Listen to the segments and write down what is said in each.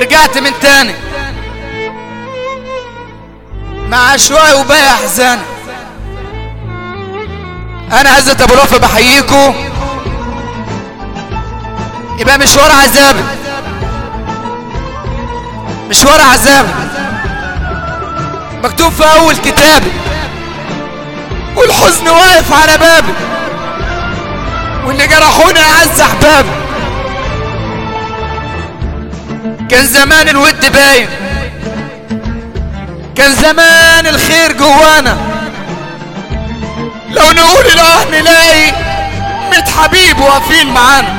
ورجعت من تاني مع شوية وباقي احزاني انا عزت ابو رافع بحييكم يبقى مشوار عذابي مشوار عذابي مكتوب في اول كتابي والحزن واقف على بابي واللي جرحوني اعز احبابي كان زمان الود باين كان زمان الخير جوانا لو نقول الاه نلاقي ميت حبيب واقفين معانا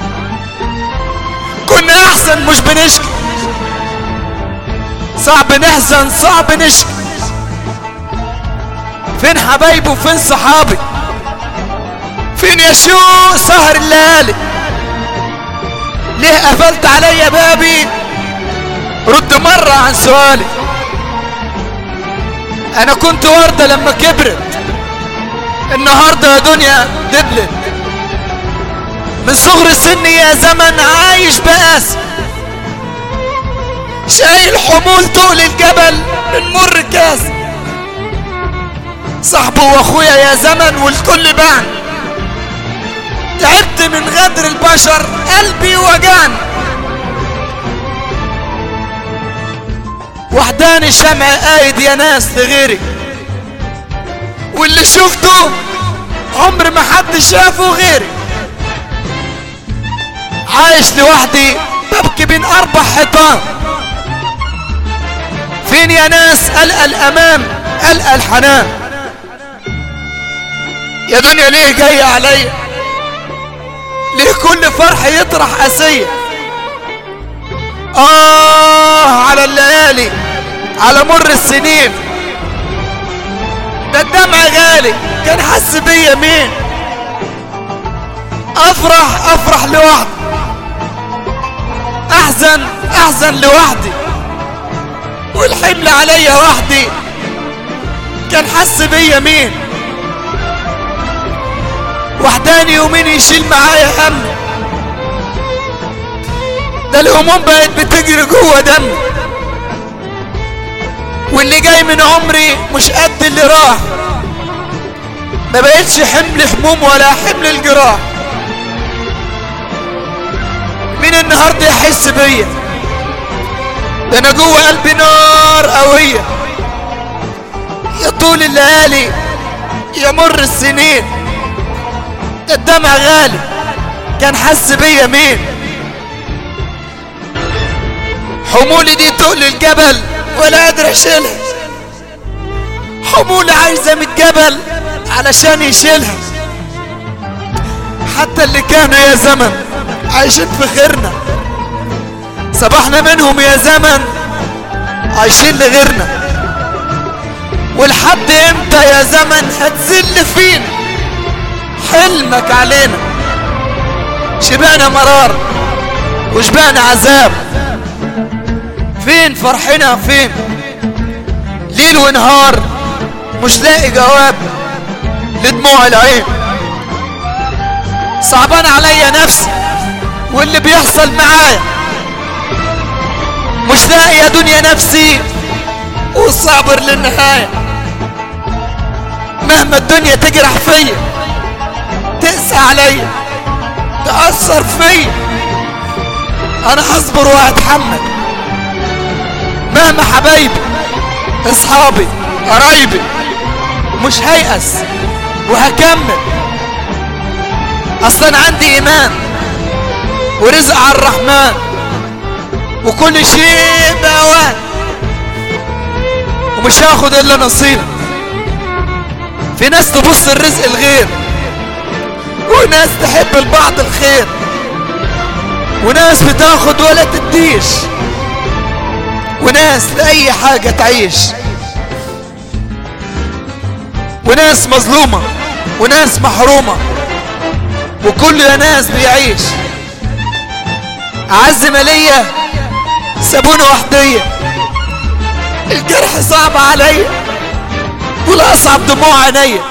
كنا احسن مش بنشكي صعب نحزن صعب نشكي فين حبايبي وفين صحابي فين يا شو سهر الليالي ليه قفلت عليا بابي رد مرة عن سؤالي انا كنت وردة لما كبرت النهاردة يا دنيا دبلت من صغر سني يا زمن عايش بقاس شايل حمول طول الجبل من مر كاس صاحبه واخويا يا زمن والكل بعن تعبت من غدر البشر قلبي وجعني وحداني شمع قايد يا ناس لغيري واللي شفته عمر ما حد شافه غيري عايش لوحدي ببكي بين اربع حيطان فين يا ناس ألقى الأمام ألقى الحنان يا دنيا ليه جاية عليا ليه كل فرح يطرح أسية آه على الليالي على مر السنين ده الدمع غالي كان حس بيا مين أفرح أفرح لوحدي أحزن أحزن لوحدي والحمل عليا وحدي كان حس بيا مين وحداني ومين يشيل معايا همي ده الهموم بقت بتجري جوه دمي واللي جاي من عمري مش قد اللي راح ما بقتش حمل هموم ولا حمل الجراح مين النهارده يحس بيا ده انا جوه قلبي نار قوية يا طول الليالي يا مر السنين ده الدمع غالي كان حس بيا مين حمولي دي تقل الجبل ولا قادر اشيلها حمولي عايزة من الجبل علشان يشيلها حتى اللي كانوا يا زمن عايشين في خيرنا صباحنا منهم يا زمن عايشين لغيرنا ولحد امتى يا زمن هتذل فينا حلمك علينا شبعنا مرار وشبعنا عذاب فين فرحنا فين ليل ونهار مش لاقي جواب لدموع العين صعبان عليا نفسي واللي بيحصل معايا مش لاقي يا دنيا نفسي وصابر للنهاية مهما الدنيا تجرح فيا تقسى عليا تأثر فيا انا هصبر وهتحمل مهما حبايبي اصحابي قرايبي مش هيأس وهكمل اصلا عندي ايمان ورزق على الرحمن وكل شيء بأوان ومش هاخد الا نصيب في ناس تبص الرزق الغير وناس تحب البعض الخير وناس بتاخد ولا تديش وناس لأي حاجة تعيش وناس مظلومة وناس محرومة وكل يا ناس بيعيش أعز مالية سابوني وحدية الجرح صعب عليا والأصعب دموع عينيا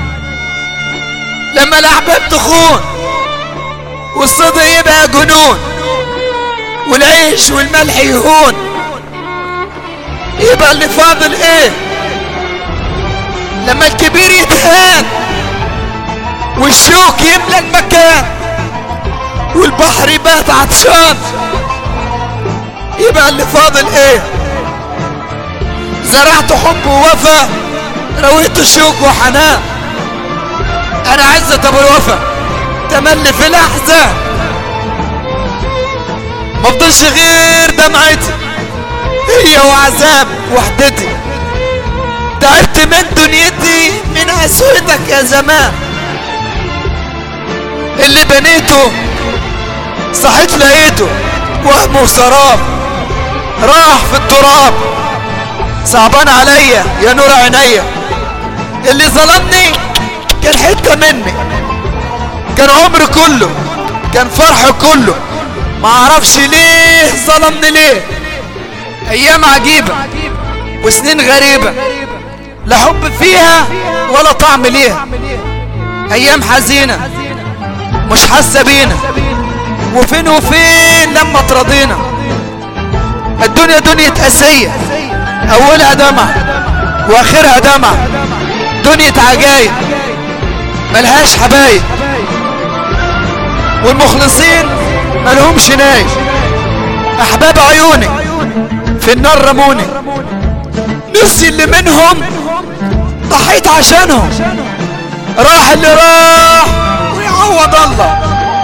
لما الأحباب تخون والصدق يبقى جنون والعيش والملح يهون يبقى اللي فاضل ايه لما الكبير يتهان والشوك يملى المكان والبحر يبات عطشان يبقى اللي فاضل ايه زرعت حب ووفا رويت شوك وحنان انا عزة ابو الوفا تملي في الاحزان ما فضلش غير دمعتي هي وعذاب وحدتي تعبت من دنيتي من قسوتك يا زمان اللي بنيته صحيت لقيته وهم وسراب راح في التراب صعبان عليا يا نور عينيا اللي ظلمني كان حتة مني كان عمري كله كان فرحي كله ما اعرفش ليه ظلمني ليه ايام عجيبة وسنين غريبة لا حب فيها ولا طعم ليها ايام حزينة مش حاسة بينا وفين وفين لما ترضينا الدنيا دنيا قاسية اولها دمع واخرها دمع دنيا عجايب ملهاش حبايب والمخلصين ملهمش نايم احباب عيوني في النار رموني نفسي اللي منهم ضحيت عشانهم راح اللي راح ويعوض الله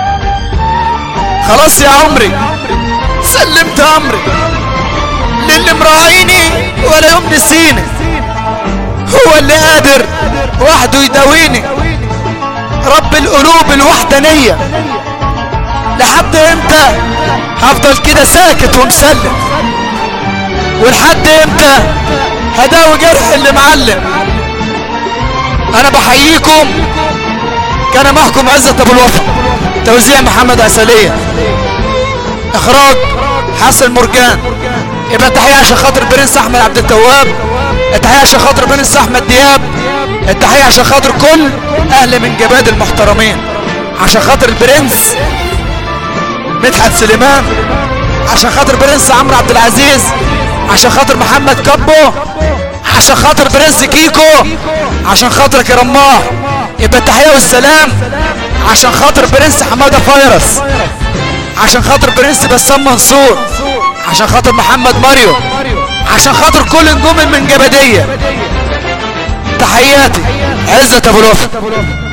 خلاص يا عمري سلمت امري للي مراعيني ولا يوم نسيني هو اللي قادر وحده يداويني رب القلوب الوحدانية لحد امتى هفضل كده ساكت ومسلم ولحد امتى هداوي جرح اللي معلم انا بحييكم كان معكم عزة ابو الوفا توزيع محمد عسلية اخراج حسن مرجان يبقى تحية عشان خاطر برنس احمد عبد التواب التحية عشان خاطر برنس احمد دياب التحية عشان خاطر كل اهل من جباد المحترمين عشان خاطر البرنس مدحت سليمان عشان خاطر برنس عمرو عبد العزيز عشان خاطر محمد كبو عشان خاطر برنس كيكو عشان خاطرك يا رماه يبقى التحية والسلام عشان خاطر برنس حمادة فيروس عشان خاطر برنس بسام منصور عشان خاطر محمد ماريو عشان خاطر كل نجوم من جبدية تحياتي عزة ابو الوفا